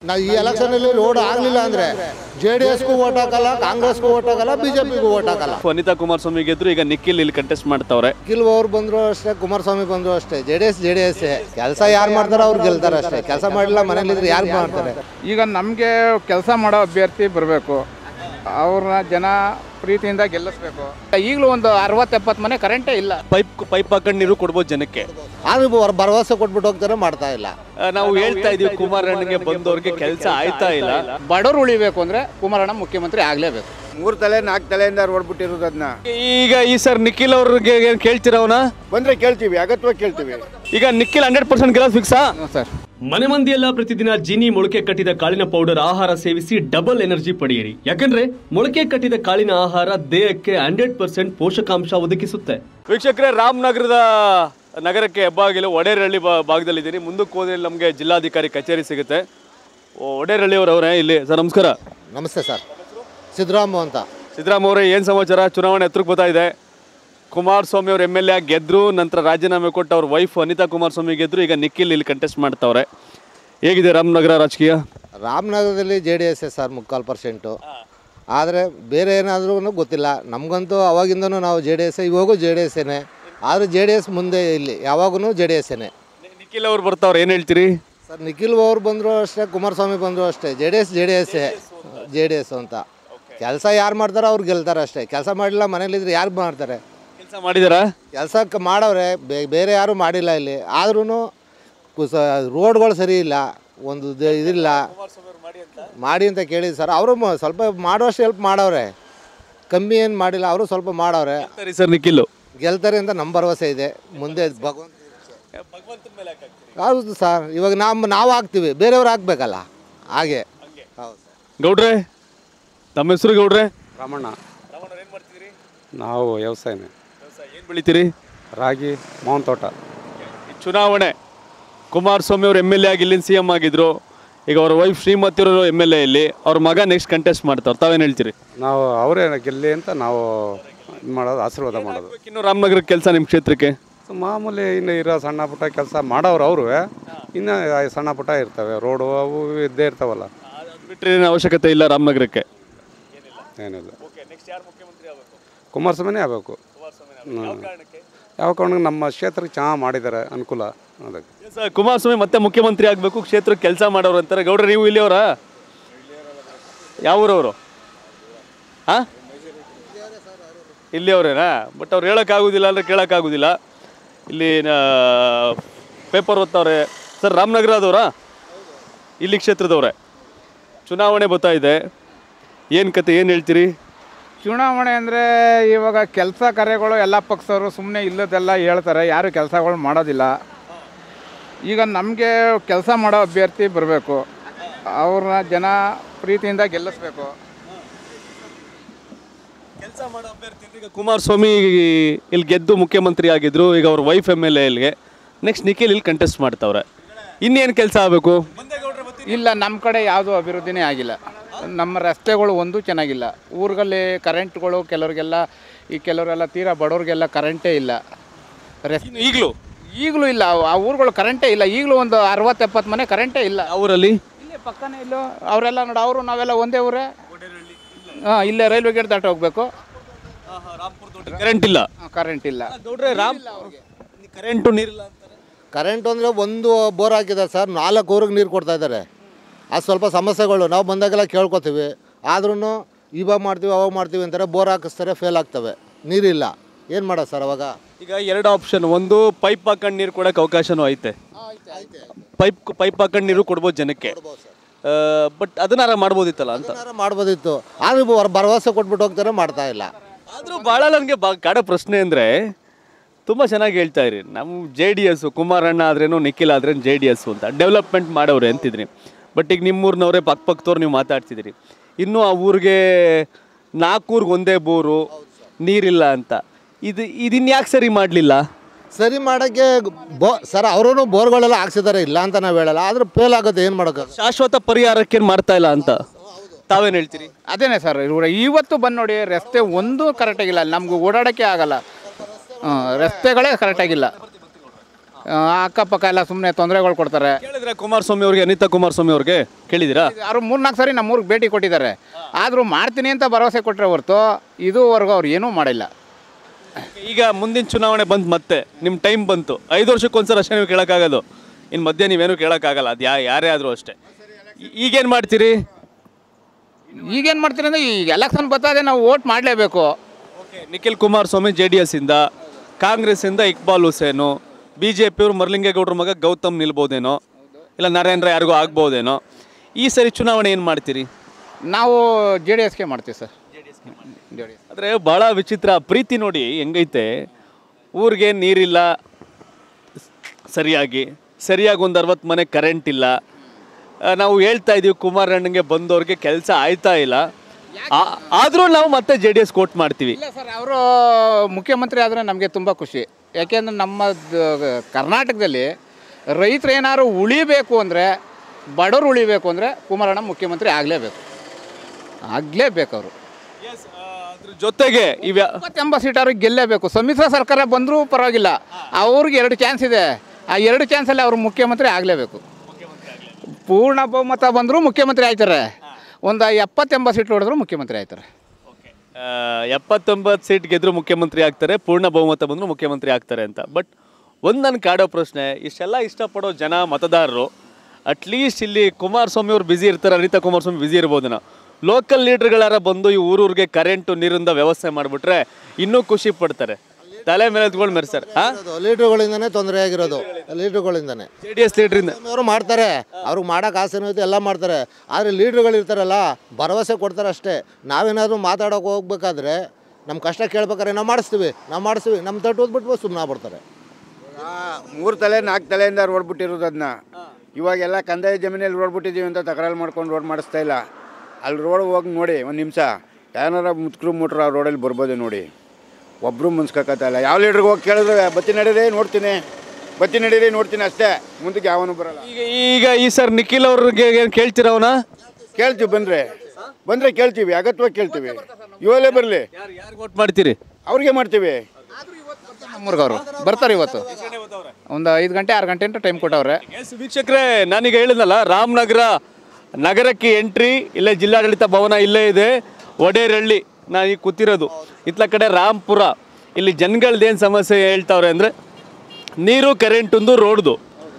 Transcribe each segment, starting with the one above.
ನಾವು ಈ ಎಲೆಕ್ಷನಲ್ಲಿ ರೋಡ್ ಆಗಲಿಲ್ಲ ಅಂದರೆ ಜೆ ಡಿ ಎಸ್ಗೂ ಓಟ್ ಹಾಕಲ್ಲ ಕಾಂಗ್ರೆಸ್ಗೂ ಓಟ್ ಹಾಕಲ್ಲ ಬಿ ಜೆ ಪಿಗೂ ಓಟ್ ಹಾಕಲ್ಲ ಅನಿತಾ ಕುಮಾರಸ್ವಾಮಿ ಗೆದ್ರು ಈಗ ನಿಖಿಲ್ ಇಲ್ಲಿ ಕಂಟೆಸ್ಟ್ ಮಾಡ್ತಾವ್ರೆ ಕಿಲ್ವ ಅವ್ರು ಬಂದ್ರು ಅಷ್ಟೇ ಕುಮಾರಸ್ವಾಮಿ ಬಂದ್ರು ಅಷ್ಟೇ J D S J D S ಕೆಲಸ ಯಾರು ಮಾಡ್ತಾರೋ ಅವ್ರು ಗೆಲ್ತಾರೆ ಅಷ್ಟೇ ಕೆಲಸ ಮಾಡಿಲ್ಲ ಮನೇಲಿದ್ರೆ ಯಾರು ಮಾಡ್ತಾರೆ ಈಗ ನಮಗೆ ಕೆಲಸ ಮಾಡೋ ಅಭ್ಯರ್ಥಿ ಬರಬೇಕು ಅವ್ರನ್ನ ಜನ ಪ್ರೀತಿಯಿಂದ ಗೆಲ್ಲಿಸ್ಬೇಕು ಈಗಲೂ ಒಂದು ಅರವತ್ತು ಎಪ್ಪತ್ತು ಮನೆ ಕರೆಂಟೇ ಇಲ್ಲ ಪೈಪ್ ಪೈಪ್ ಹಾಕೊಂಡು ನೀರು ಕೊಡ್ಬೋದು ಜನಕ್ಕೆ ಆದ್ರೂ ಅವ್ರು ಭರವಸೆ ಕೊಟ್ಬಿಟ್ಟು ಹೋಗ್ತಾರೆ ಮಾಡ್ತಾ ಇಲ್ಲ ಆ, ನಾವು ಹೇಳ್ತಾ ಇದೀವಿ ಕುಮಾರಣ್ಣಗೆ ಬಂದವ್ರಿಗೆ ಕೆಲಸ ಆಯ್ತಾ ಇಲ್ಲ ಬಡವರು ಉಳಿಬೇಕು ಅಂದರೆ ಕುಮಾರಣ್ಣ ಮುಖ್ಯಮಂತ್ರಿ ಆಗಲೇಬೇಕು ಮೂರು ತಲೆ ನಾಲ್ಕು ತಲೆಯಿಂದ ಹೊಡ್ಬಿಟ್ಟಿರೋದು ಅದನ್ನ ಈಗ ಈ ಸರ್ ನಿಖಿಲ್ ಅವ್ರಿಗೆ ಏನ್ ಕೇಳ್ತೀರ ಅವನ ಬಂದ್ರೆ ಕೇಳ್ತೀವಿ ಅಗತ್ಯವಾಗಿ ಕೇಳ್ತೀವಿ ಈಗ ನಿಖಿಲ್ ಹಂಡ್ರೆಡ್ ಪರ್ಸೆಂಟ್ ಗೆಲ್ಲ ಫಿಕ್ಸಾ ಸರ್ ಮನೆ ಮಂದಿಯೆಲ್ಲ ಪ್ರತಿದಿನ ಜಿನಿ ಮೊಳಕೆ ಕಟ್ಟಿದ ಕಾಳಿನ ಪೌಡರ್ ಆಹಾರ ಸೇವಿಸಿ ಡಬಲ್ ಎನರ್ಜಿ ಪಡೆಯಿರಿ ಯಾಕಂದ್ರೆ ಮೊಳಕೆ ಕಟ್ಟಿದ ಕಾಳಿನ ಆಹಾರ ದೇಹಕ್ಕೆ ಹಂಡ್ರೆಡ್ ಪರ್ಸೆಂಟ್ ಪೋಷಕಾಂಶ ಒದಗಿಸುತ್ತೆ ವೀಕ್ಷಕರೇ ರಾಮನಗರದ ನಗರಕ್ಕೆ ಹೆಬ್ಬಾಗಿಲು ಒಡೇರಹಳ್ಳಿ ಬಾ ಭಾಗದಲ್ಲಿದ್ದೀನಿ ಮುಂದಕ್ಕೆ ಹೋದ್ರೆ ಇಲ್ಲಿ ನಮಗೆ ಜಿಲ್ಲಾಧಿಕಾರಿ ಕಚೇರಿ ಸಿಗುತ್ತೆ ಓ, ಒಡೇರಹಳ್ಳಿ ಅವರವರೇ ಇಲ್ಲಿ ಸರ್ ನಮಸ್ಕಾರ ನಮಸ್ತೆ ಸರ್ ಸಿದ್ದರಾಮು ಅಂತ ಸಿದ್ದರಾಮ ಅವರೇ ಏನು ಸಮಾಚಾರ ಚುನಾವಣೆ ಹತ್ರಕ್ಕೆ ಬರ್ತಾ ಇದೆ ಕುಮಾರಸ್ವಾಮಿ ಅವ್ರ ಎಮ್ ಎಲ್ ಎ ಗೆದ್ರು ನಂತರ ರಾಜೀನಾಮೆ ಕೊಟ್ಟು ಅವ್ರ ವೈಫ್ ಅನಿತಾ ಕುಮಾರಸ್ವಾಮಿ ಗೆದ್ರು ಈಗ ನಿಖಿಲ್ ಇಲ್ಲಿ ಕಂಟೆಸ್ಟ್ ಮಾಡ್ತಾವ್ರೆ ಹೇಗಿದೆ ರಾಮನಗರ ರಾಜಕೀಯ ರಾಮನಗರದಲ್ಲಿ ಜೆ ಡಿ ಎಸ್ ಸರ್ ಮುಕ್ಕಾಲು ಪರ್ಸೆಂಟು ಆದರೆ ಬೇರೆ ಏನಾದ್ರೂ ಗೊತ್ತಿಲ್ಲ ನಮಗಂತೂ ಅವಾಗಿಂದನೂ ನಾವು ಜೆ ಡಿ ಎಸ್ ಇವಾಗೂ ಜೆ ಡಿ ಎಸ್ಸೇನೆ ಆದರೆ ಜೆ ಡಿ ಎಸ್ ಮುಂದೆ ಇಲ್ಲಿ ಯಾವಾಗೂ ಜೆ ಡಿ ಎಸ್ಸೇನೆ ನಿಖಿಲ್ ಅವ್ರು ಬರ್ತಾವ್ರೆ ಏನು ಹೇಳ್ತೀರಿ ಸರ್ ನಿಖಿಲ್ ಅವ್ರು ಬಂದರು ಅಷ್ಟೇ ಕುಮಾರಸ್ವಾಮಿ ಬಂದರು ಅಷ್ಟೇ J D S J D ಎಸ್ಸೇ ಜೆ ಡಿ ಎಸ್ ಅಂತ ಕೆಲಸ ಯಾರು ಮಾಡ್ತಾರೋ ಅವ್ರು ಗೆಲ್ತಾರೆ ಅಷ್ಟೇ ಕೆಲಸ ಮಾಡಿಲ್ಲ ಮನೇಲಿದ್ರೆ ಯಾರು ಮಾಡ್ತಾರೆ ಕೆಲಸ ಮಾಡಿದಾರಾ ಕೆಲಸಕ್ಕೆ ಮಾಡವ್ರೆ ಬೇ- ಬೇರೆ ಯಾರೂ ಮಾಡಿಲ್ಲ ಇಲ್ಲಿ ಆದ್ರೂ ಕುಸ ರೋಡ್ಗಳು ಸರಿ ಇಲ್ಲ ಒಂದು ದ- ಇದಿಲ್ಲ ಮಾಡಿ ಅಂತ ಕೇಳಿದ್ರು ಸರ್ ಅವರು ಸ್ವಲ್ಪ ಮಾಡೋಷ್ಟು ಹೆಲ್ಪ್ ಮಾಡವ್ರೆ ಕಮ್ಮಿ ಏನು ಮಾಡಿಲ್ಲ ಅವರು ಸ್ವಲ್ಪ ಮಾಡವ್ರೆ ಸರಿ ಸರ್ ನಿಖಿಲ್ ಗೆಲ್ತಾರೆ ಅಂತ ನಮ್ಮ ಭರವಸೆ ಇದೆ ಮುಂದೆ ಭಗವಂತ ಹೌದು ಸರ್ ಇವಾಗ ನಮ್ಮ ನಾವು ಹಾಕ್ತೀವಿ ಬೇರೆಯವ್ರು ಹಾಕ್ಬೇಕಲ್ಲ ಹಾಗೆ ಹೌದು ಗೌಡ್ರೆ ತಮ್ಮ ಹೆಸರು ಗೌಡ್ರೆ ರಾಮಣ್ಣ ನಾವು ವ್ಯವಸಾಯನೇ ಏನು ಬೆಳಿತೀರಿ ರಾಗಿ ಮಾವಿನ ತೋಟ ಈ ಚುನಾವಣೆ ಕುಮಾರಸ್ವಾಮಿ ಅವರು ಎಮ್ ಎಲ್ ಎ ಆಗಿ ಇಲ್ಲಿಂದ ಸಿ ಎಮ್ ಆಗಿದ್ರು ಈಗ ಅವ್ರ ವೈಫ್ ಶ್ರೀಮತಿ ಅವರು ಎಮ್ ಎಲ್ ಎ ಇಲ್ಲಿ ಅವ್ರ ಮಗ ನೆಕ್ಸ್ಟ್ ಕಂಟೆಸ್ಟ್ ಮಾಡ್ತಾರೆ ತಾವೇನು ಹೇಳ್ತೀರಿ ನಾವು ಅವರೇ ಗೆಲ್ಲಿ ಅಂತ ನಾವು ಇದು ಮಾಡೋದು ಆಶೀರ್ವಾದ ಮಾಡೋದು ಇನ್ನು ರಾಮನಗರ ಕೆಲಸ ನಿಮ್ಮ ಕ್ಷೇತ್ರಕ್ಕೆ ಸೊ ಮಾಮೂಲಿ ಇನ್ನು ಇರೋ ಸಣ್ಣ ಪುಟ್ಟ ಕೆಲಸ ಮಾಡೋರು ಅವರು ಇನ್ನು ಸಣ್ಣ ಪುಟ್ಟ ಇರ್ತವೆ ರೋಡು ಅವು ಇವು ಇದ್ದೇ ಇರ್ತಾವಲ್ಲ ಬಿಟ್ಟರೆ ಏನು ಅವಶ್ಯಕತೆ ಇಲ್ಲ ರಾಮನಗರಕ್ಕೆ ಏನಿಲ್ಲ ಕುಮಾರಸ್ವಾಮಿನೇ ಆಗಬೇಕು ಯಾವ ಕಾರಣಕ್ಕೆ ನಮ್ಮ ಕ್ಷೇತ್ರಕ್ಕೆ ಚೆನ್ನಾಗಿ ಮಾಡಿದ್ದಾರೆ ಅನುಕೂಲ ಅದಕ್ಕೆ ಸರ್ ಕುಮಾರಸ್ವಾಮಿ ಮತ್ತೆ ಮುಖ್ಯಮಂತ್ರಿ ಆಗಬೇಕು ಕ್ಷೇತ್ರಕ್ಕೆ ಕೆಲಸ ಮಾಡೋರು ಅಂತಾರೆ ಗೌಡ್ರೆ ನೀವು ಇಲ್ಲಿ ಅವರಾ ಯಾವ ಊರವರು ಹಾಂ ಇಲ್ಲಿ ಅವರೇನಾ ಬಟ್ ಅವ್ರು ಹೇಳೋಕ್ಕಾಗೋದಿಲ್ಲ ಅಂದರೆ ಕೇಳೋಕ್ಕಾಗೋದಿಲ್ಲ ಇಲ್ಲಿ ಪೇಪರ್ ಓದ್ತವ್ರೆ ಸರ್ ರಾಮನಗರದವರಾ ಇಲ್ಲಿ ಕ್ಷೇತ್ರದವ್ರೆ ಚುನಾವಣೆ ಬರ್ತಾ ಇದೆ ಏನು ಕತೆ ಏನು ಹೇಳ್ತೀರಿ ಚುನಾವಣೆ ಅಂದರೆ ಇವಾಗ ಕೆಲಸ ಕಾರ್ಯಗಳು ಎಲ್ಲ ಪಕ್ಷದವರು ಸುಮ್ಮನೆ ಇಲ್ಲದೆಲ್ಲ ಹೇಳ್ತಾರೆ ಯಾರು ಕೆಲಸಗಳು ಮಾಡೋದಿಲ್ಲ ಈಗ ನಮಗೆ ಕೆಲಸ ಮಾಡೋ ಅಭ್ಯರ್ಥಿ ಬರಬೇಕು ಅವ್ರನ್ನ ಜನ ಪ್ರೀತಿಯಿಂದ ಗೆಲ್ಲಿಸ್ಬೇಕು ಕೆಲಸ ಮಾಡೋ ಅಭ್ಯರ್ಥಿ ಈಗ ಕುಮಾರಸ್ವಾಮಿ ಇಲ್ಲಿ ಗೆದ್ದು ಮುಖ್ಯಮಂತ್ರಿ ಆಗಿದ್ರು ಈಗ ಅವ್ರ ವೈಫ್ ಎಮ್ ಎಲ್ ಎ ಇಲ್ಲಿಗೆ ನೆಕ್ಸ್ಟ್ ನಿಖಿಲ್ ಇಲ್ಲಿ ಕಂಟೆಸ್ಟ್ ಮಾಡ್ತಾವ್ರೆ ಇನ್ನೇನು ಕೆಲಸ ಆಗಬೇಕು ಇಲ್ಲ ನಮ್ಮ ಕಡೆ ಯಾವುದೂ ಅಭಿವೃದ್ಧಿನೇ ಆಗಿಲ್ಲ ನಮ್ಮ ರಸ್ತೆಗಳು ಒಂದೂ ಚೆನ್ನಾಗಿಲ್ಲ ಊರುಗಳಲ್ಲಿ ಕರೆಂಟ್ಗಳು ಕೆಲವ್ರಿಗೆಲ್ಲ ಈ ಕೆಲವರೆಲ್ಲ ತೀರಾ ಬಡವ್ರಿಗೆಲ್ಲ ಕರೆಂಟೇ ಇಲ್ಲ ರಸ್ ಈಗಲೂ ಈಗಲೂ ಇಲ್ಲ ಆ- ಆ ಊರುಗಳು ಕರೆಂಟೇ ಇಲ್ಲ ಈಗಲೂ ಒಂದು ಅರವತ್ತು ಎಪ್ಪತ್ತು ಮನೆ ಕರೆಂಟೇ ಇಲ್ಲ ಅವರಲ್ಲಿ ಇಲ್ಲೇ ಪಕ್ಕನೇ ಇಲ್ಲೋ ಅವರೆಲ್ಲ ನೋಡಿ ಅವರು ನಾವೆಲ್ಲ ಒಂದೇ ಊರೇ ಹಾಂ ಇಲ್ಲೇ ರೈಲ್ವೆ ಗೇಟ್ ದಾಟ ಹೋಗ್ಬೇಕು ಕರೆಂಟ್ ಇಲ್ಲ ಕರೆಂಟ್ ಇಲ್ಲ ನೋಡ್ರೆ ರಾಮ್ ಕರೆಂಟು ನೀರಿಲ್ಲ ಅಂತಾರೆ ಕರೆಂಟ್ ಅಂದರೆ ಒಂದು ಬೋರ್ ಹಾಕಿದ್ದಾರೆ ಸರ್ ನಾಲ್ಕು ಊರಿಗೆ ನೀರು ಕೊಡ್ತಾ ಇದ್ದಾರೆ ಅದು ಸ್ವಲ್ಪ ಸಮಸ್ಯೆಗಳು ನಾವು ಬಂದಾಗೆಲ್ಲ ಕೇಳ್ಕೊತೀವಿ ಆದ್ರೂ ಇವಾಗ ಮಾಡ್ತೀವಿ ಅವಾಗ ಮಾಡ್ತೀವಿ ಅಂತಾರೆ ಬೋರ್ ಹಾಕಿಸ್ತಾರೆ ಫೇಲ್ ಆಗ್ತವೆ ನೀರಿಲ್ಲ ಏನು ಮಾಡೋದು ಸರ್ ಅವಾಗ ಈಗ ಎರಡು ಆಪ್ಷನ್ ಒಂದು ಪೈಪ್ ಹಾಕೊಂಡು ನೀರು ಕೊಡೋಕೆ ಅವಕಾಶನೂ ಐತೆ ಪೈಪ್ ಪೈಪ್ ಹಾಕೊಂಡು ನೀರು ಕೊಡ್ಬೋದು ಜನಕ್ಕೆ ಬಟ್ ಅದನ್ನಾರ ಮಾಡ್ಬೋದಿತ್ತಲ್ಲ ಅಂತ ಏನಾರ ಮಾಡ್ಬೋದಿತ್ತು ಆದ್ರೂ ಅವ್ರು ಭರವಸೆ ಕೊಟ್ಬಿಟ್ಟು ಹೋಗ್ತಾರೆ ಮಾಡ್ತಾ ಇಲ್ಲ ಆದರೂ ಭಾಳ ನನಗೆ ಬಾ ಕಾಡೋ ಪ್ರಶ್ನೆ ಅಂದರೆ ತುಂಬ ಚೆನ್ನಾಗಿ ಹೇಳ್ತಾ ಇರಿ ನಮ್ಮ ಜೆ ಡಿ ಎಸ್ಸು ಕುಮಾರಣ್ಣ ಆದ್ರೇನು ನಿಖಿಲ್ ಆದ್ರೇನು ಜೆ ಡಿ ಎಸ್ಸು ಅಂತ ಡೆವಲಪ್ಮೆಂಟ್ ಮಾಡವ್ರೆ ಅಂತಿದ್ರಿ ಬಟ್ ಈಗ ನಿಮ್ಮೂರಿನವರೇ ಪಕ್ಕ ಪಕ್ಕದವ್ರು ನೀವು ಮಾತಾಡ್ತಿದ್ದೀರಿ ಇನ್ನೂ ಆ ಊರಿಗೆ ನಾಲ್ಕೂರ್ಗೆ ಒಂದೇ ಬೋರು ನೀರಿಲ್ಲ ಅಂತ ಇದು ಇದನ್ನ ಯಾಕೆ ಸರಿ ಮಾಡಲಿಲ್ಲ ಸರಿ ಮಾಡೋಕ್ಕೆ ಬೋ ಸರ್ ಅವರು ಬೋರ್ಗಳೆಲ್ಲ ಹಾಕ್ಸಿದ್ದಾರೆ ಇಲ್ಲ ಅಂತ ನಾವು ಹೇಳಲ್ಲ ಆದ್ರೆ ಫೇಲ್ ಆಗುತ್ತೆ ಏನು ಮಾಡೋಕ್ಕೆ ಶಾಶ್ವತ ಪರಿಹಾರಕ್ಕೇನು ಮಾಡ್ತಾ ಇಲ್ಲ ಅಂತ ತಾವೇನು ಹೇಳ್ತೀರಿ ಅದೇನೇ ಸರ್ ಇವ್ರು ಇವತ್ತು ಬಂದು ನೋಡಿ ರಸ್ತೆ ಒಂದೂ ಕರೆಕ್ಟಾಗಿಲ್ಲ ನಮ್ಗೆ ಓಡಾಡೋಕ್ಕೆ ಆಗಲ್ಲ ಹಾಂ ರಸ್ತೆಗಳೇ ಕರೆಕ್ಟಾಗಿಲ್ಲ ಆ, ಅಕ್ಕಪಕ್ಕ ಎಲ್ಲ ಸುಮ್ಮನೆ ತೊಂದರೆಗಳು ಕೊಡ್ತಾರೆ ಕೇಳಿದ್ರೆ ಕುಮಾರಸ್ವಾಮಿ ಅವ್ರಿಗೆ ಅನಿತಾ ಕುಮಾರಸ್ವಾಮಿ ಅವ್ರಿಗೆ ಕೇಳಿದಿರಾ ಅವರು ಮೂರ್ನಾಲ್ಕು ಸರಿ ನಮ್ಮೂರಿಗೆ ಭೇಟಿ ಕೊಟ್ಟಿದ್ದಾರೆ ಆದರೂ ಮಾಡ್ತೀನಿ ಅಂತ ಭರವಸೆ ಕೊಟ್ಟರೆ ಹೊರತು ಇದುವರೆಗೂ ಅವ್ರು ಏನೂ ಮಾಡಿಲ್ಲ ಈಗ ಮುಂದಿನ ಚುನಾವಣೆ ಬಂತು ಮತ್ತೆ ನಿಮ್ಮ ಟೈಮ್ ಬಂತು ಐದು ವರ್ಷಕ್ಕೊಂದ್ಸಲ ಅಷ್ಟೇ ನೀವು ಕೇಳೋಕ್ಕಾಗೋದು ಇನ್ನು ಮಧ್ಯೆ ನೀವೇನು ಕೇಳೋಕ್ಕಾಗಲ್ಲ ಅದು ಯಾ ಯಾರೇ ಆದರೂ ಅಷ್ಟೇ ಈ- ಈಗೇನು ಮಾಡ್ತೀರಿ ಈಗೇನು ಮಾಡ್ತೀರಿ ಅಂದರೆ ಈಗ ಎಲೆಕ್ಷನ್ ಬರ್ತದೆ ನಾವು ವೋಟ್ ಮಾಡಲೇಬೇಕು okay Nikhil Kumaraswamy J D ಎಸ್ಸಿಂದ ಕಾಂಗ್ರೆಸ್ಸಿಂದ ಇಕ್ಬಾಲ್ ಹುಸೇನು ಬಿ ಜೆ ಪಿಯವರು ಮರಲಿಂಗೇಗೌಡ್ರ ಮಗ ಗೌತಮ್ ನಿಲ್ಬೋದೇನೋ ಇಲ್ಲ ನರೇಂದ್ರ ಯಾರಿಗೂ ಆಗ್ಬೋದೇನೋ ಈ ಸರಿ ಚುನಾವಣೆ ಏನು ಮಾಡ್ತೀರಿ ನಾವು ಜೆ ಡಿ ಎಸ್ಗೆ ಮಾಡ್ತೀವಿ ಸರ್ ಜೆ ಡಿ ಎಸ್ ಆದರೆ ಭಾಳ ವಿಚಿತ್ರ ಪ್ರೀತಿ ನೋಡಿ ಹೆಂಗೈತೆ ಊರಿಗೆ ನೀರಿಲ್ಲ ಸರಿಯಾಗಿ ಸರಿಯಾಗಿ ಒಂದು ಅರವತ್ತು ಮನೆ ಕರೆಂಟ್ ಇಲ್ಲ ಆ, ನಾವು ಹೇಳ್ತಾ ಇದ್ದೀವಿ ಕುಮಾರಣ್ಣಂಗೆ ಬಂದವ್ರಿಗೆ ಕೆಲಸ ಆಯ್ತಾ ಇಲ್ಲ ಆದರೂ ನಾವು ಮತ್ತೆ ಜೆ ಡಿ ಎಸ್ ಕೋಟ್ ಮಾಡ್ತೀವಿ ಇಲ್ಲ ಸರ್ ಅವರು ಮುಖ್ಯಮಂತ್ರಿ ಆದರೆ ನಮಗೆ ತುಂಬ ಖುಷಿ ಯಾಕೆಂದರೆ ನಮ್ಮ ದ- ಕರ್ನಾಟಕದಲ್ಲಿ ರೈತರು ಏನಾದ್ರು ಉಳಿಬೇಕು ಅಂದರೆ ಬಡವರು ಉಳಿಬೇಕು ಅಂದರೆ ಕುಮಾರಣ್ಣ ಮುಖ್ಯಮಂತ್ರಿ ಆಗಲೇಬೇಕು ಆಗಲೇಬೇಕು ಅವರು ಅದ್ರ ಜೊತೆಗೆ ಇವ್ಯಾ ಇಪ್ಪತ್ತೆಂಬತ್ತು ಸೀಟ್ ಅವ್ರಿಗೆ ಗೆಲ್ಲೇಬೇಕು ಸಮ್ಮಿಶ್ರ ಸರ್ಕಾರ ಬಂದರೂ ಪರವಾಗಿಲ್ಲ ಅವ್ರಿಗೆ ಎರಡು ಚಾನ್ಸ್ ಇದೆ ಆ ಎರಡು ಚಾನ್ಸಲ್ಲಿ ಅವರು ಮುಖ್ಯಮಂತ್ರಿ ಆಗಲೇಬೇಕು ಪೂರ್ಣ ಬಹುಮತ ಬಂದರೂ ಮುಖ್ಯಮಂತ್ರಿ ಆಯ್ತಾರೆ ಒಂದು ಎಪ್ಪತ್ತೆಂಬತ್ತು ಸೀಟ್ ಹೊಡೆದ್ರು ಮುಖ್ಯಮಂತ್ರಿ ಆಯ್ತಾರೆ ಆ, ಎಪ್ಪತ್ತೊಂಬತ್ತು ಸೀಟ್ ಗೆದ್ರು ಮುಖ್ಯಮಂತ್ರಿ ಆಗ್ತಾರೆ ಪೂರ್ಣ ಬಹುಮತ ಬಂದರೂ ಮುಖ್ಯಮಂತ್ರಿ ಆಗ್ತಾರೆ ಅಂತ ಬಟ್ ಒಂದು ನನ್ನ ಕಾಡೋ ಪ್ರಶ್ನೆ ಇಷ್ಟೆಲ್ಲ ಇಷ್ಟಪಡೋ ಜನ ಮತದಾರರು ಅಟ್ಲೀಸ್ಟ್ ಇಲ್ಲಿ ಕುಮಾರಸ್ವಾಮಿ ಅವ್ರು ಬ್ಯುಸಿ ಇರ್ತಾರೆ ಅನಿತಾ ಕುಮಾರಸ್ವಾಮಿ ಬ್ಯುಸಿ ಇರ್ಬೋದೇನೋ ಲೋಕಲ್ ಲೀಡರ್ಗಳಾರ ಬಂದು ಈ ಊರೂರಿಗೆ ಕರೆಂಟು ನೀರಿಂದ ವ್ಯವಸ್ಥೆ ಮಾಡಿಬಿಟ್ರೆ ಇನ್ನೂ ಖುಷಿ ಪಡ್ತಾರೆ ತಲೆ ಮೇಲೆ ಎತ್ಕೊಂಡು ಮೆರೆಸ್ತಾರೆ ಹಾಂ ಲೀಡ್ರುಗಳಿಂದನೇ ತೊಂದರೆ ಆಗಿರೋದು ಲೀಡ್ರುಗಳಿಂದನೇ ಜೆ ಡಿ ಎಸ್ ಲೀಡ್ರಿಂದ ಅವರು ಮಾಡ್ತಾರೆ ಅವ್ರಿಗೆ ಮಾಡೋಕೆ ಆಸೆನೂ ಐತೆ ಎಲ್ಲ ಮಾಡ್ತಾರೆ ಆದರೆ ಲೀಡ್ರುಗಳು ಇರ್ತಾರಲ್ಲ ಭರವಸೆ ಕೊಡ್ತಾರೆ ಅಷ್ಟೇ ನಾವೇನಾದರೂ ಮಾತಾಡೋಕೆ ಹೋಗ್ಬೇಕಾದ್ರೆ ನಮ್ಮ ಕಷ್ಟ ಕೇಳ್ಬೇಕಾದ್ರೆ ನಾವು ಮಾಡಿಸ್ತೀವಿ ನಾವು ಮಾಡಿಸ್ತೀವಿ ನಮ್ಮ ತಟ್ಟು ಓದ್ಬಿಟ್ಟು ಸುಮ್ಮನೆ ಆಗ್ಬಿಡ್ತಾರೆ ಮೂರು ತಲೆ ನಾಲ್ಕು ತಲೆಯಿಂದ ರೋಡ್ ಬಿಟ್ಟಿರೋದು ಅದನ್ನ ಇವಾಗೆಲ್ಲ ಕಂದಾಯ ಜಮೀನಲ್ಲಿ ರೋಡ್ ಬಿಟ್ಟಿದ್ದೀವಿ ಅಂತ ತಕರಾರು ಮಾಡ್ಕೊಂಡು ರೋಡ್ ಮಾಡಿಸ್ತಾ ಇಲ್ಲ ಅಲ್ಲಿ ರೋಡ್ ಹೋಗಿ ನೋಡಿ ಒಂದು ನಿಮಿಷ ಯಾರನ್ನಾರ ಮುತ್ಕರು ಮುಟ್ರು ಆ ರೋಡಲ್ಲಿ ಬರ್ಬೋದು ನೋಡಿ ಒಬ್ಬರು ಮುನ್ಸ್ಕೊಕತ್ತಲ್ಲ ಯಾವ ಲೀಡ್ರಿಗೆ ಹೋಗಿ ಕೇಳಿದ್ರೆ ಬತ್ತಿ ನಡೀರಿ ನೋಡ್ತೀನಿ ಬತ್ತಿ ನಡೀರಿ ನೋಡ್ತೀನಿ ಅಷ್ಟೇ ಮುಂದಕ್ಕೆ ಯಾವನು ಬರಲ್ಲ ಈಗ ಈಗ ಈ ಸರ್ ನಿಖಿಲ್ ಅವ್ರಿಗೆ ಏನು ಕೇಳ್ತೀರ ಅವನ ಕೇಳ್ತೀವಿ ಬಂದರೆ ಬಂದರೆ ಕೇಳ್ತೀವಿ ಅಗತ್ಯವಾಗಿ ಕೇಳ್ತೀವಿ ಇವಾಗಲೇ ಬರಲಿ ಯಾರು ಯಾರು ವೋಟ್ ಮಾಡ್ತೀರಿ ಅವ್ರಿಗೆ ಮಾಡ್ತೀವಿ ನಮ್ಮೂರ್ಗೆ ಅವರು ಬರ್ತಾರೆ ಇವತ್ತು ಒಂದು ಐದು ಗಂಟೆ ಆರು ಗಂಟೆ ಅಂತ ಟೈಮ್ ಕೊಟ್ಟವ್ರೆ ಎಸ್ ವೀಕ್ಷಕರೇ ನಾನೀಗ ಹೇಳಿದ್ನಲ್ಲ ರಾಮನಗರ ನಗರಕ್ಕೆ ಎಂಟ್ರಿ ಇಲ್ಲೇ ಜಿಲ್ಲಾಡಳಿತ ಭವನ ಇಲ್ಲೇ ಇದೆ ಒಡೇರಳ್ಳಿ ನಾನು ಈಗ ಕೂತಿರೋದು ಇತ್ಲ ಕಡೆ ರಾಮ್ಪುರ ಇಲ್ಲಿ ಜನಗಳ್ದೇನು ಸಮಸ್ಯೆ ಹೇಳ್ತಾವ್ರೆ ಅಂದರೆ ನೀರು ಕರೆಂಟೊಂದು ರೋಡ್ದು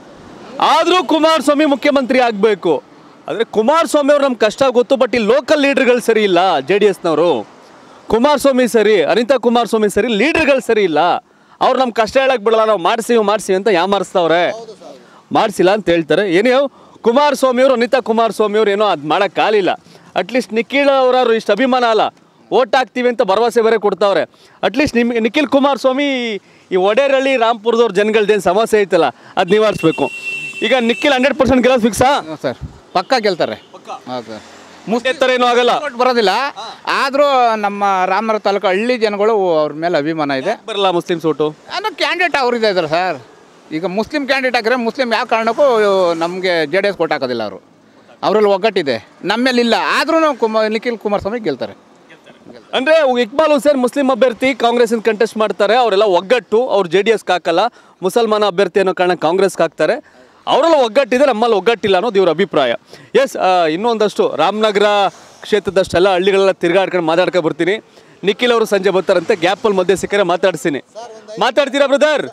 ಆದರೂ ಕುಮಾರಸ್ವಾಮಿ ಮುಖ್ಯಮಂತ್ರಿ ಆಗಬೇಕು ಆದರೆ ಕುಮಾರಸ್ವಾಮಿ ಅವ್ರು ನಮ್ಮ ಕಷ್ಟ ಗೊತ್ತು ಬಟ್ ಈ ಲೋಕಲ್ ಲೀಡರ್ಗಳು ಸರಿ ಇಲ್ಲ ಜೆ ಡಿ ಎಸ್ನವರು ಕುಮಾರಸ್ವಾಮಿ ಸರಿ ಅನಿತಾ ಕುಮಾರಸ್ವಾಮಿ ಸರಿ ಲೀಡರ್ಗಳು ಸರಿ ಇಲ್ಲ ಅವ್ರು ನಮ್ಮ ಕಷ್ಟ ಹೇಳಕ್ ಬಿಡಲ್ಲ ನಾವು ಮಾಡಿಸಿ ಮಾಡಿಸಿ ಅಂತ ಯಾಮಾರಿಸ್ತಾವ್ರೆ ಮಾಡಿಸಿಲ್ಲ ಅಂತ ಹೇಳ್ತಾರೆ ಏನೇ ಕುಮಾರಸ್ವಾಮಿ ಅವರು ಅನಿತಾ ಕುಮಾರಸ್ವಾಮಿ ಅವ್ರು ಏನೋ ಅದು ಮಾಡೋಕ್ಕಾಗಲಿಲ್ಲ ಅಟ್ಲೀಸ್ಟ್ ನಿಖಿಲ್ ಅವರವ್ರು ಇಷ್ಟು ಅಭಿಮಾನ ಅಲ್ಲ ಓಟ್ ಹಾಕ್ತೀವಿ ಅಂತ ಭರವಸೆ ಬೇರೆ ಕೊಡ್ತಾವ್ರೆ ಅಟ್ಲೀಸ್ಟ್ ನಿಮ್ ನಿಖಿಲ್ ಕುಮಾರಸ್ವಾಮಿ ಈ ಒಡೇರಳ್ಳಿ ರಾಮ್ಪುರದವ್ರ ಜನಗಳ್ದೇನು ಸಮಸ್ಯೆ ಐತಲ್ಲ ಅದು ನಿವಾರಿಸ್ಬೇಕು ಈಗ ನಿಖಿಲ್ ಹಂಡ್ರೆಡ್ ಪರ್ಸೆಂಟ್ ಗೆಲ್ಲೋದು ಫಿಕ್ಸಾ ಹ್ಞೂ ಸರ್ ಪಕ್ಕ ಗೆಲ್ತಾರೆ ಹೌದು ಸರ್ ಮುಸ್ತೆ ಥರ ಏನೂ ಆಗಲ್ಲ ಓಟ್ ಬರೋದಿಲ್ಲ ಆದರೂ ನಮ್ಮ ರಾಮನಗರ ತಾಲೂಕು ಹಳ್ಳಿ ಜನಗಳು ಅವ್ರ ಮೇಲೆ ಅಭಿಮಾನ ಇದೆ ಬರಲ್ಲ ಮುಸ್ಲಿಮ್ಸ್ ಓಟು ಅನ್ನೋ ಕ್ಯಾಂಡಿಡೇಟ್ ಅವ್ರಿದೆ ಇದ್ದಾರೆ ಸರ್ ಈಗ ಮುಸ್ಲಿಂ ಕ್ಯಾಂಡಿಡೇಟ್ ಆಗಿದ್ರೆ ಮುಸ್ಲಿಂ ಯಾವ ಕಾರಣಕ್ಕೂ ನಮಗೆ ಜೆ ಡಿ ಎಸ್ ಕೊಟ್ಟು ಹಾಕೋದಿಲ್ಲ ಅವರು ಅವರಲ್ಲಿ ಒಗ್ಗಟ್ಟಿದೆ ನಮ್ಮೇಲೆ ಇಲ್ಲ ಆದ್ರೂ ಕುಮಾರ್ ನಿಖಿಲ್ ಕುಮಾರಸ್ವಾಮಿ ಗೆಲ್ತಾರೆ ಅಂದ್ರೆ ಇಕ್ಬಾಲ್ ಹುಸೇನ್ ಮುಸ್ಲಿಂ ಅಭ್ಯರ್ಥಿ ಕಾಂಗ್ರೆಸ್ ಕಂಟೆಸ್ಟ್ ಮಾಡ್ತಾರೆ ಅವರೆಲ್ಲ ಒಗ್ಗಟ್ಟು ಅವ್ರು ಜೆ ಡಿ ಎಸ್ಗೆ ಹಾಕಲ್ಲ ಮುಸಲ್ಮಾನ ಅಭ್ಯರ್ಥಿ ಅನ್ನೋ ಕಾರಣ ಕಾಂಗ್ರೆಸ್ಗೆ ಹಾಕ್ತಾರೆ ಅವರೆಲ್ಲ ಒಗ್ಗಟ್ಟಿದೆ ನಮ್ಮಲ್ಲಿ ಒಗ್ಗಟ್ಟಿಲ್ಲ ಅನ್ನೋದು ಇವ್ರ ಅಭಿಪ್ರಾಯ ಎಸ್ ಇನ್ನೊಂದಷ್ಟು ರಾಮನಗರ ಕ್ಷೇತ್ರದಷ್ಟೆಲ್ಲ ಹಳ್ಳಿಗಳೆಲ್ಲ ತಿರ್ಗಾಡ್ಕೊಂಡು ಮಾತಾಡ್ಕೊಂಡು ಬರ್ತೀನಿ ನಿಖಿಲ್ ಅವರು ಸಂಜೆ ಬರ್ತಾರಂತೆ ಗ್ಯಾಪಲ್ಲಿ ಮಧ್ಯೆ ಸಿಕ್ಕರೆ ಮಾತಾಡ್ತೀನಿ ಮಾತಾಡ್ತೀರಾ ಬ್ರದರ್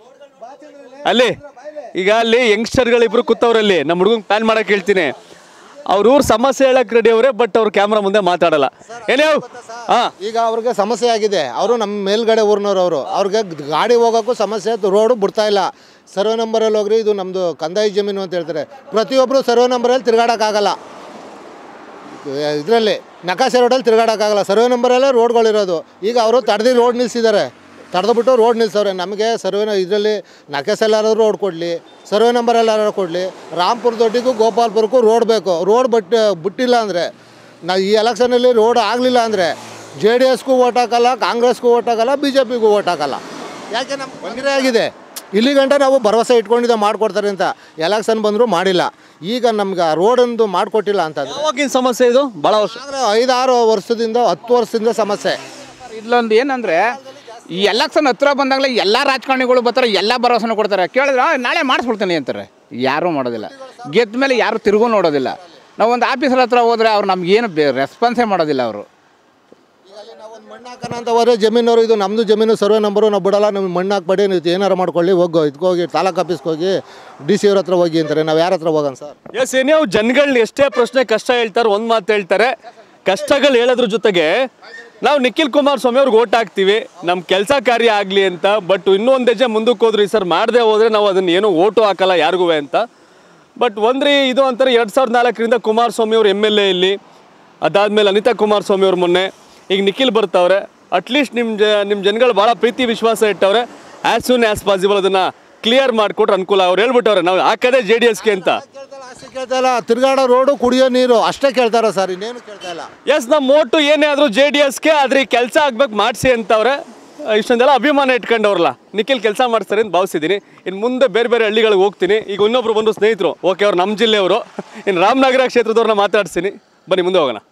ಅಲ್ಲಿ ಈಗ ಅಲ್ಲಿ ಯಂಗ್ಸ್ಟರ್ಗಳಿಬ್ರು ಕೂತವ್ರಲ್ಲಿ ನಮ್ಮ ಹುಡುಗಂಗೆ ಪ್ಲಾನ್ ಮಾಡಕ್ಕೆ ಹೇಳ್ತೀನಿ ಅವ್ರ ಊರ್ ಸಮಸ್ಯೆ ಹೇಳಕ್ ರೆಡಿ ಅವರೇ ಬಟ್ ಅವ್ರ ಕ್ಯಾಮ್ರಾ ಮುಂದೆ ಮಾತಾಡಲ್ಲ ಏನೇ ಹಾ ಈಗ ಅವ್ರಿಗೆ ಸಮಸ್ಯೆ ಆಗಿದೆ ಅವರು ನಮ್ಮ ಮೇಲ್ಗಡೆ ಊರಿನವ್ರು ಅವರು ಅವ್ರಿಗೆ ಗಾಡಿ ಹೋಗೋಕ್ಕೂ ಸಮಸ್ಯೆ ರೋಡು ಬಿಡ್ತಾ ಇಲ್ಲ ಸರ್ವೆ ನಂಬರಲ್ಲಿ ಹೋಗ್ರಿ ಇದು ನಮ್ಮದು ಕಂದಾಯ ಜಮೀನು ಅಂತ ಹೇಳ್ತಾರೆ ಪ್ರತಿಯೊಬ್ಬರು ಸರ್ವೆ ನಂಬರಲ್ಲಿ ತಿರುಗಾಡೋಕ್ಕಾಗಲ್ಲ ಇದರಲ್ಲಿ ನಕಾಶೆ ರೋಡಲ್ಲಿ ತಿರುಗಾಡೋಕ್ಕಾಗಲ್ಲ ಸರ್ವೆ ನಂಬರಲ್ಲೇ ರೋಡ್ಗಳಿರೋದು ಈಗ ಅವರು ತಡೆದು ರೋಡ್ ನಿಲ್ಲಿಸಿದ್ದಾರೆ ತಡೆದ್ಬಿಟ್ಟು ರೋಡ್ ನಿಲ್ಸವ್ರೆ ನಮಗೆ ಸರ್ವೆ ಇದರಲ್ಲಿ ನಕಾಸೆಲ್ಲಾರು ರೋಡ್ ಕೊಡಲಿ ಸರ್ವೆ ನಂಬರೆಲ್ಲಾರು ಕೊಡಲಿ ರಾಮ್ಪುರ ದೊಡ್ಡಿಗೂ ಗೋಪಾಲ್ಪುರಕ್ಕೂ ರೋಡ್ ಬೇಕು ರೋಡ್ ಬಟ್ ಬಿಟ್ಟಿಲ್ಲ ಅಂದರೆ ನಾವು ಈ ಎಲೆಕ್ಷನಲ್ಲಿ ರೋಡ್ ಆಗಲಿಲ್ಲ ಅಂದರೆ ಜೆ ಡಿ ಎಸ್ಗೂ ಓಟ್ ಹಾಕಲ್ಲ ಕಾಂಗ್ರೆಸ್ಗೂ ಓಟ್ ಹಾಕಲ್ಲ ಬಿ ಜೆ ಪಿಗೂ ಓಟ್ ಹಾಕಲ್ಲ ಯಾಕೆ ನಮ್ಮ ತೊಂದರೆ ಆಗಿದೆ ಇಲ್ಲಿ ಗಂಟ ನಾವು ಭರವಸೆ ಇಟ್ಕೊಂಡಿದ್ದೆ ಮಾಡಿಕೊಡ್ತಾರೆ ಅಂತ ಎಲೆಕ್ಷನ್ ಬಂದರೂ ಮಾಡಿಲ್ಲ ಈಗ ನಮ್ಗೆ ಆ ರೋಡೊಂದು ಮಾಡಿಕೊಟ್ಟಿಲ್ಲ ಅಂತಂದ್ರೆ ಯಾವಾಗಿನ ಸಮಸ್ಯೆ ಇದು ಭಾಳ ವರ್ಷ ಆದರೆ ಐದಾರು ವರ್ಷದಿಂದ ಹತ್ತು ವರ್ಷದಿಂದ ಸಮಸ್ಯೆ ಇಲ್ಲೊಂದು ಏನಂದರೆ ಈ ಎಲೆಕ್ಷನ್ ಹತ್ರ ಬಂದಾಗಲೇ ಎಲ್ಲ ರಾಜಕಾರಣಿಗಳು ಬರ್ತಾರೆ ಎಲ್ಲ ಭರವಸೆನೂ ಕೊಡ್ತಾರೆ ಕೇಳಿದ್ರೆ "ಆ, ನಾಳೆ ಮಾಡಿಸ್ಬಿಡ್ತೀನಿ ಅಂತಾರೆ ಯಾರೂ ಮಾಡೋದಿಲ್ಲ ಗೆದ್ದ ಮೇಲೆ ಯಾರು ತಿರುಗೂ ನೋಡೋದಿಲ್ಲ ನಾವು ಒಂದು ಆಫೀಸರ್ ಹತ್ರ ಹೋದರೆ ಅವ್ರು ನಮ್ಗೇನು ಬೇ ರೆಸ್ಪಾನ್ಸೇ ಮಾಡೋದಿಲ್ಲ ಅವರು ಮಣ್ಣು ಹಾಕೋಣ ಅಂತ ಹೋದ್ರೆ ಜಮೀನವರು ಇದು ನಮ್ಮದು ಜಮೀನು ಸರ್ವೆ ನಂಬರು ನಾವು ಬಿಡಲ್ಲ ನಮ್ಗೆ ಮಣ್ಣು ಹಾಕ್ಬೇಡಿ ನೀವು ಏನಾರು ಮಾಡ್ಕೊಳ್ಳಿ ಹೋಗೋ ಇದಕ್ಕೋಗಿ ತಾಲೂಕು ಆಫೀಸ್ಗೆ ಹೋಗಿ ಡಿ ಸಿ ಅವ್ರ ಹತ್ರ ಹೋಗಿ ಅಂತಾರೆ ನಾವು ಯಾರ ಹತ್ರ ಹೋಗೋಣ ಸರ್ ಎಸ್ ಏನೇ ಜನಗಳನ್ನ ಎಷ್ಟೇ ಪ್ರಶ್ನೆ ಕಷ್ಟ ಹೇಳ್ತಾರೆ ಒಂದು ಮಾತು ಹೇಳ್ತಾರೆ ಕಷ್ಟಗಳು ಹೇಳೋದ್ರ ಜೊತೆಗೆ ನಾವು ನಿಖಿಲ್ ಕುಮಾರಸ್ವಾಮಿ ಅವ್ರಿಗೆ ಓಟ್ ಹಾಕ್ತೀವಿ ನಮ್ಮ ಕೆಲಸ ಕಾರ್ಯ ಆಗಲಿ ಅಂತ ಬಟ್ ಇನ್ನೂ ಒಂದು ಹೆಜ್ಜೆ ಮುಂದಕ್ಕೆ ಹೋದ್ರಿ ಸರ್ ಮಾಡದೆ ಹೋದರೆ ನಾವು ಅದನ್ನು ಏನೂ ಓಟು ಹಾಕಲ್ಲ ಯಾರಿಗೂ ಅಂತ ಬಟ್ ಒಂದ್ರಿ ಇದು ಅಂತಾರೆ ಎರಡು ಸಾವಿರದ ನಾಲ್ಕರಿಂದ ಕುಮಾರಸ್ವಾಮಿ ಅವ್ರು ಎಮ್ ಎಲ್ ಎ ಇಲ್ಲಿ ಅದಾದಮೇಲೆ ಅನಿತಾ ಕುಮಾರಸ್ವಾಮಿ ಅವ್ರ ಮೊನ್ನೆ ಈಗ ನಿಖಿಲ್ ಬರ್ತಾವ್ರೆ ಅಟ್ಲೀಸ್ಟ್ ನಿಮ್ಮ ಜ ನಿಮ್ಮ ಜನಗಳು ಭಾಳ ಪ್ರೀತಿ ವಿಶ್ವಾಸ ಇಟ್ಟವ್ರೆ ಆ್ಯಸ್ ಸೂನ್ ಆ್ಯಸ್ ಪಾಸಿಬಲ್ ಅದನ್ನು ಕ್ಲಿಯರ್ ಮಾಡಿಕೊಟ್ರೆ ಅನುಕೂಲ ಅವ್ರು ಹೇಳ್ಬಿಟ್ಟವ್ರೆ ನಾವು ಹಾಕೋದೇ ಜೆ ಡಿ ಎಸ್ಗೆ ಅಂತ ಅಷ್ಟೇ ಕೇಳ್ತಾ ಇಲ್ಲ ತಿರ್ಗಾಡೋ ರೋಡು ಕುಡಿಯೋ ನೀರು ಅಷ್ಟೇ ಕೇಳ್ತಾರ ಸರ್ ಇನ್ನೇನು ಕೇಳ್ತಾ ಇಲ್ಲ ಎಸ್ ನಮ್ಮ ಓಟು ಏನೇ ಆದರೂ ಜೆ ಡಿ ಎಸ್ಗೆ ಆದ್ರೆ ಕೆಲಸ ಆಗ್ಬೇಕು ಮಾಡಿಸಿ ಅಂತವ್ರೆ ಇಷ್ಟೊಂದೆಲ್ಲ ಅಭಿಮಾನ ಇಟ್ಕೊಂಡವ್ರಲ್ಲ ನಿಖಿಲ್ ಕೆಲಸ ಮಾಡಿಸ್ತಾರೆ ಅಂತ ಭಾವಿಸಿದ್ದೀನಿ ಇನ್ನು ಮುಂದೆ ಬೇರೆ ಬೇರೆ ಹಳ್ಳಿಗಳಿಗೆ ಹೋಗ್ತೀನಿ ಈಗ ಇನ್ನೊಬ್ರು ಬಂದು ಸ್ನೇಹಿತರು ಓಕೆ ಅವ್ರು ನಮ್ಮ ಜಿಲ್ಲೆಯವರು ಇನ್ನು ರಾಮನಗರ ಕ್ಷೇತ್ರದವ್ರನ್ನ ಮಾತಾಡ್ತೀನಿ ಬನ್ನಿ ಮುಂದೆ ಹೋಗೋಣ